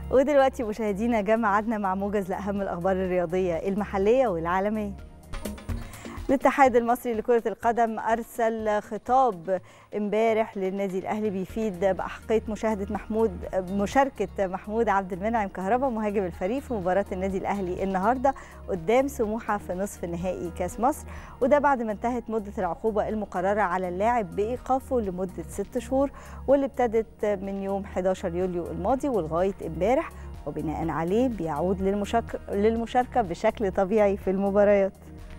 ودلوقتي مشاهدينا جاء ميعادنا مع موجز لاهم الاخبار الرياضيه المحليه والعالميه الاتحاد المصري لكرة القدم أرسل خطاب امبارح للنادي الأهلي بيفيد بأحقية مشاهدة محمود مشاركة محمود عبد المنعم كهربا مهاجم الفريق في مباراة النادي الأهلي النهاردة قدام سموحة في نصف نهائي كأس مصر وده بعد ما انتهت مدة العقوبة المقررة على اللاعب بإيقافه لمدة ست شهور واللي ابتدت من يوم 11 يوليو الماضي ولغاية امبارح وبناء عليه بيعود للمشاركة بشكل طبيعي في المباريات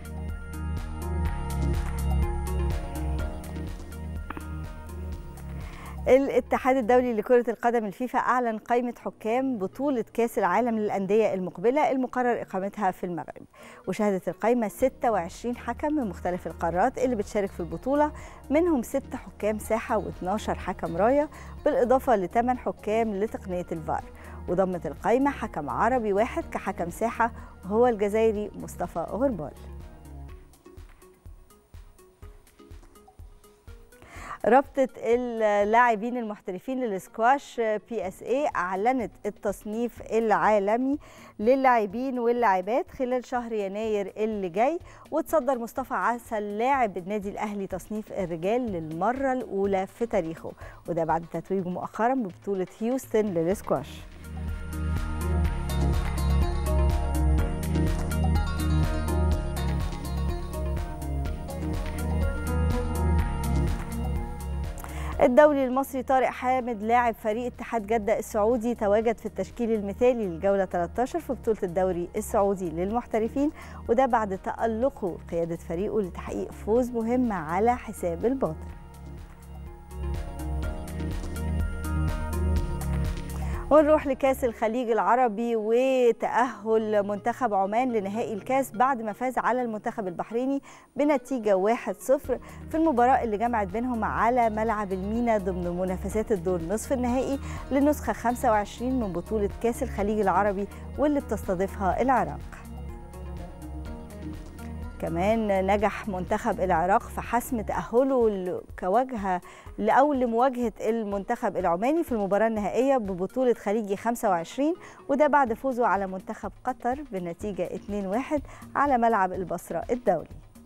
الاتحاد الدولي لكرة القدم الفيفا أعلن قائمة حكام بطولة كأس العالم للأندية المقبلة المقرر إقامتها في المغرب وشهدت القائمة 26 حكم من مختلف القارات اللي بتشارك في البطولة منهم 6 حكام ساحة و12 حكم راية بالإضافة ل 8 حكام لتقنية الفار وضمت القائمة حكم عربي واحد كحكم ساحة وهو الجزائري مصطفى غربال رابطة اللاعبين المحترفين للسكواش بي اس اي اعلنت التصنيف العالمي للاعبين واللاعبات خلال شهر يناير اللي جاي وتصدر مصطفى عسل لاعب النادي الاهلي تصنيف الرجال للمرة الاولى في تاريخه وده بعد تتويجه مؤخرا ببطولة هيوستن للسكواش الدولي المصري طارق حامد لاعب فريق اتحاد جدة السعودي تواجد في التشكيل المثالي للجولة 13 في بطولة الدوري السعودي للمحترفين وده بعد تألقه قيادة فريقه لتحقيق فوز مهم على حساب الباطل ونروح لكاس الخليج العربي وتأهل منتخب عمان لنهائي الكاس بعد ما فاز على المنتخب البحريني بنتيجة 1-0 في المباراة اللي جمعت بينهم على ملعب المينا ضمن منافسات الدور نصف النهائي للنسخة 25 من بطولة كاس الخليج العربي واللي بتستضيفها العراق كمان نجح منتخب العراق في حسم تأهله كواجهة أو لمواجهة المنتخب العماني في المباراة النهائية ببطولة خليجي 25 وده بعد فوزه على منتخب قطر بنتيجة 2-1 على ملعب البصرة الدولي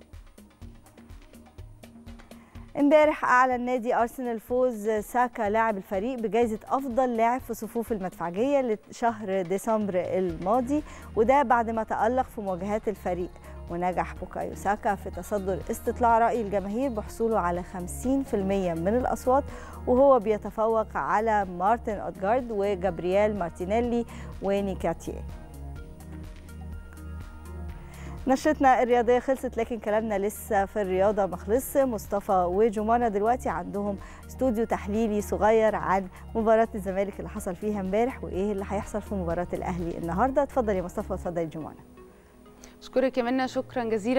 امبارح اعلن نادي ارسنال فوز ساكا لاعب الفريق بجائزه افضل لاعب في صفوف المدفعجيه لشهر ديسمبر الماضي وده بعد ما تالق في مواجهات الفريق ونجح بوكايو ساكا في تصدر استطلاع رأي الجماهير بحصوله على 50% من الأصوات وهو بيتفوق على مارتن أودجارد وجابرييل مارتينيلي ونيكاتيه نشرتنا الرياضية خلصت لكن كلامنا لسه في الرياضة ما خلصش مصطفى وجمانة دلوقتي عندهم استوديو تحليلي صغير عن مباراة الزمالك اللي حصل فيها امبارح وايه اللي هيحصل في مباراة الأهلي النهاردة اتفضل يا مصطفى واتفضل يا جمانة اشكرك يا منى شكرا جزيلا